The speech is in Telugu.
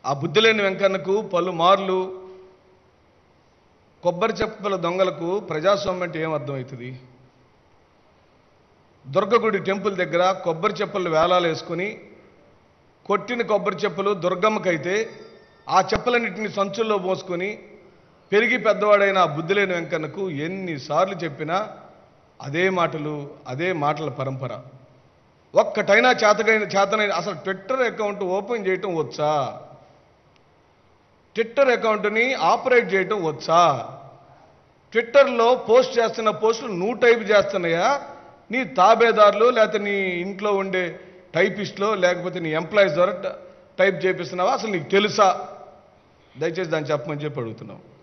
ఆ బుద్ధిలేని వెంకన్నకు పలుమార్లు కొబ్బరి చెప్పుల దొంగలకు ప్రజాస్వామ్యం అంటే ఏం అర్థమవుతుంది దుర్గగుడి టెంపుల్ దగ్గర కొబ్బరి చెప్పులు వేలాలు వేసుకుని కొట్టిన కొబ్బరి చెప్పులు దుర్గమ్మకైతే ఆ చెప్పులన్నింటినీ సంచుల్లో పోసుకొని పెరిగి పెద్దవాడైన ఆ బుద్ధిలేని వెంకన్నకు ఎన్నిసార్లు చెప్పినా అదే మాటలు అదే మాటల పరంపర ఒక్కటైనా చేతకైన చేతనైన అసలు ట్విట్టర్ అకౌంట్ ఓపెన్ చేయటం వచ్చా ట్విట్టర్ అకౌంట్ని ఆపరేట్ చేయటం వచ్చా ట్విట్టర్లో పోస్ట్ చేస్తున్న పోస్టులు నువ్వు టైప్ చేస్తున్నాయా నీ తాబేదారులు లేకపోతే నీ ఇంట్లో ఉండే టైపిస్ట్లో లేకపోతే నీ ఎంప్లాయీస్ ద్వారా ట- టైప్ చేపిస్తున్నావా అసలు నీకు తెలుసా దయచేసి దాన్ని చెప్పమని చెప్పి అడుగుతున్నావు